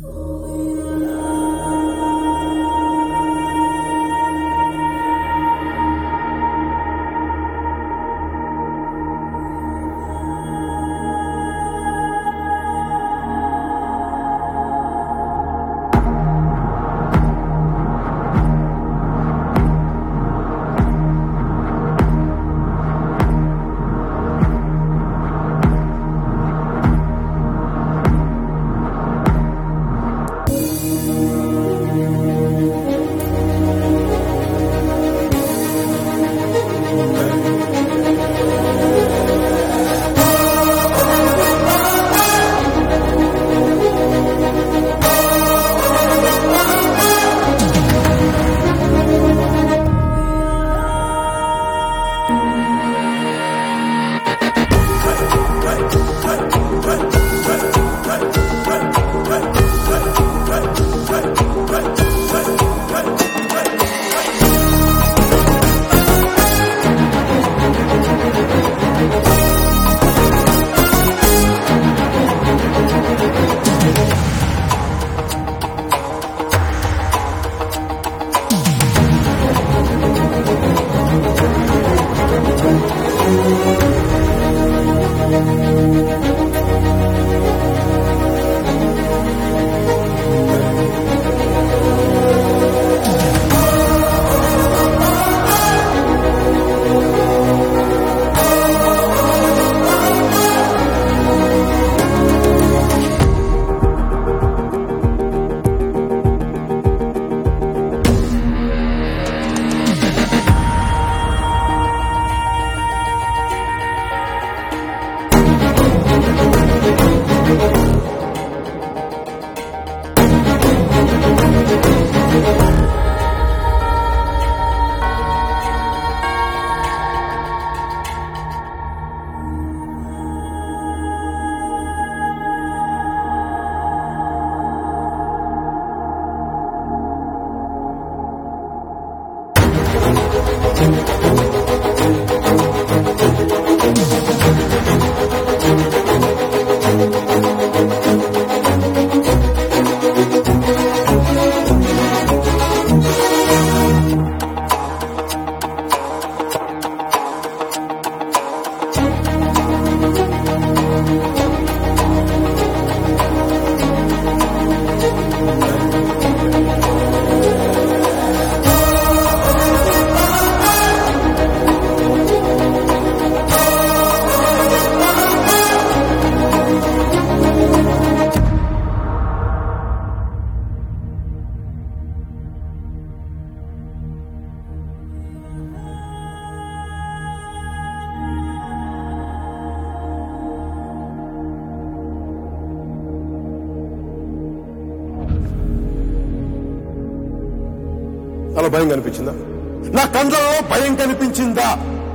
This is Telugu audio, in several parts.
అలా భయం కనిపించిందా నా కండ్లలో భయం కనిపించిందా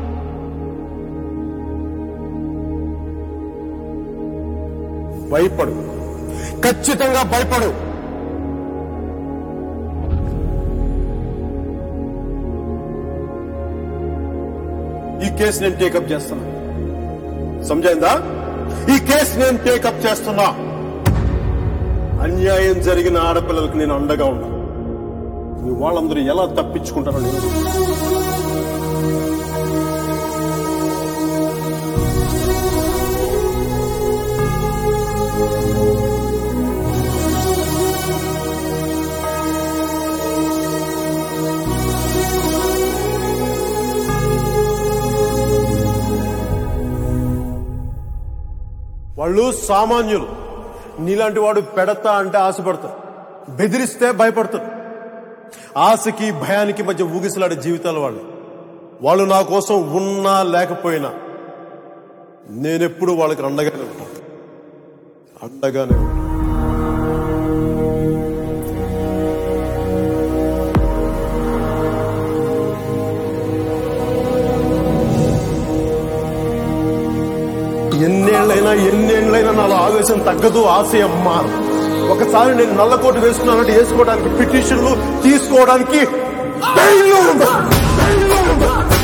భయపడు ఖచ్చితంగా భయపడు ఈ కేసు నేను టేకప్ చేస్తున్నా సమజైందా ఈ కేసు నేను టేకప్ చేస్తున్నా అన్యాయం జరిగిన ఆడపిల్లలకు నేను అండగా ఉన్నా మీ వాళ్ళందరూ ఎలా తప్పించుకుంటారో నేను వాళ్ళు సామాన్యులు నీలాంటి వాడు పెడతా అంటే ఆశపడతారు బెదిరిస్తే భయపడతారు ఆశకి భయానికి మధ్య ఊగిసలాడే జీవితాలు వాళ్ళు వాళ్ళు నా కోసం ఉన్నా లేకపోయినా నేనెప్పుడు వాళ్ళకి అండగానే ఉంటాను అండగానే ఉంటాను ఎన్నేళ్లైనా ఎన్నేళ్లైనా నాలో ఆవేశం తగ్గదు ఆశయం మారు ఒకసారి నేను నల్లకోటు వేసుకున్నానంటే వేసుకోవడానికి పిటిషన్లు తీసుకోవడానికి ధైర్యం ఉండదు. ధైర్యం ఉండదు.